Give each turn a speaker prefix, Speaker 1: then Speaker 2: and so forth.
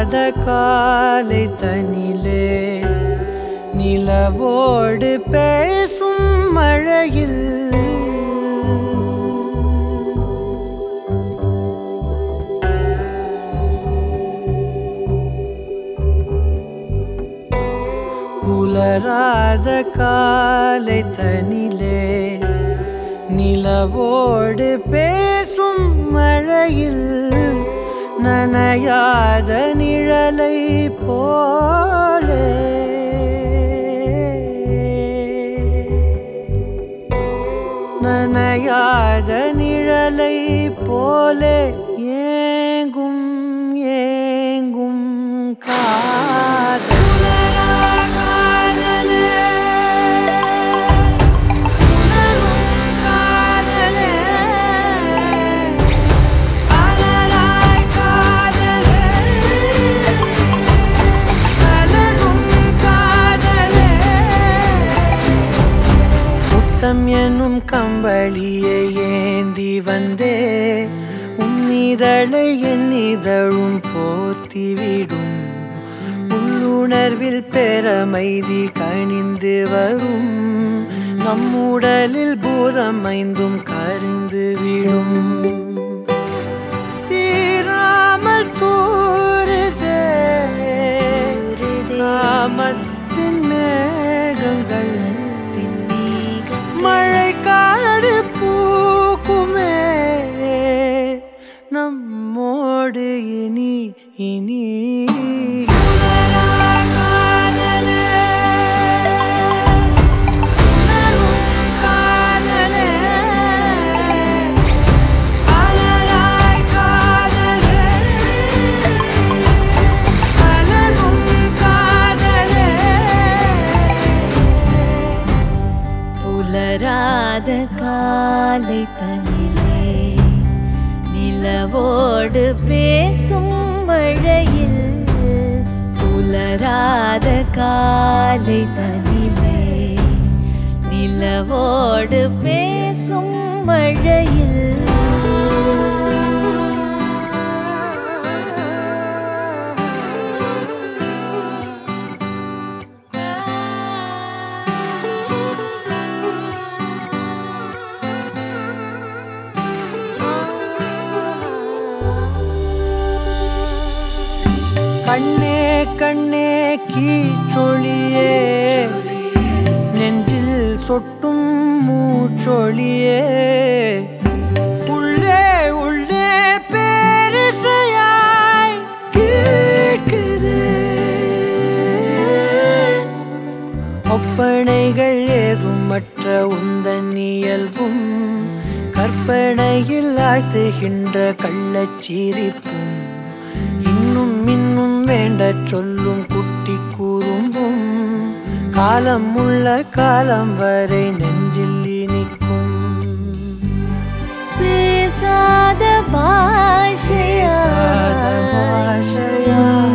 Speaker 1: புலராத காலை தனிலே நிலவோடு பேசும் மழையில் புலராத காலை தனிலே நிலவோடு பேசும் மழையில் நனையாத நிழலை போலே நனையாத நிழலை போலே ஏங்கும் ஏங்கும் காதலரா காதலே உணரும் காதலே அலராய் காதலே அலரும் காதலே முத்தம் என்னும் கம்பளியை ஏந்தி வந்தே உன்னிதழை என் இதழும் போர்த்திவிடும் உள்ளுணர்வில் பெறமைதி கணிந்து வரும் நம்முடலில் பூதம் ஐந்தும் கரிந்து விடும் தீராமல் தூருதே காமத்தின் மேகங்கள் மழை காடு பூக்குமே நம்மோடு இனி இனி உணரா காதலே, உணரும் காதலே, அலராய் காதலே, அலரும் காதலே
Speaker 2: புலராத காலை தனிலே நிலவோடு பேசும் மழையில் புலராத காலை தனிலே நிலவோடு பேசும் மழையில்
Speaker 1: கண்ணே கண்ணே கீச்சொழியே நெஞ்சில் சொட்டும் மூச்சொழியே உள்ளே உள்ளே பேரிசையாய் கேட்குது ஒப்பனைகள் ஏதும் மற்ற உந்தன் இயல்பும் கற்பனையில் ஆழ்த்துகின்ற கள்ளச்சிரிப்பும் இன்னும் இன்னும் வேண்டச் சொல்லும் குட்டி கூறும்பும் காலம் உள்ள காலம் வரை நெஞ்சில் இனிக்கும்
Speaker 2: பேசாத பாஷையா
Speaker 1: பேசாத பாஷையா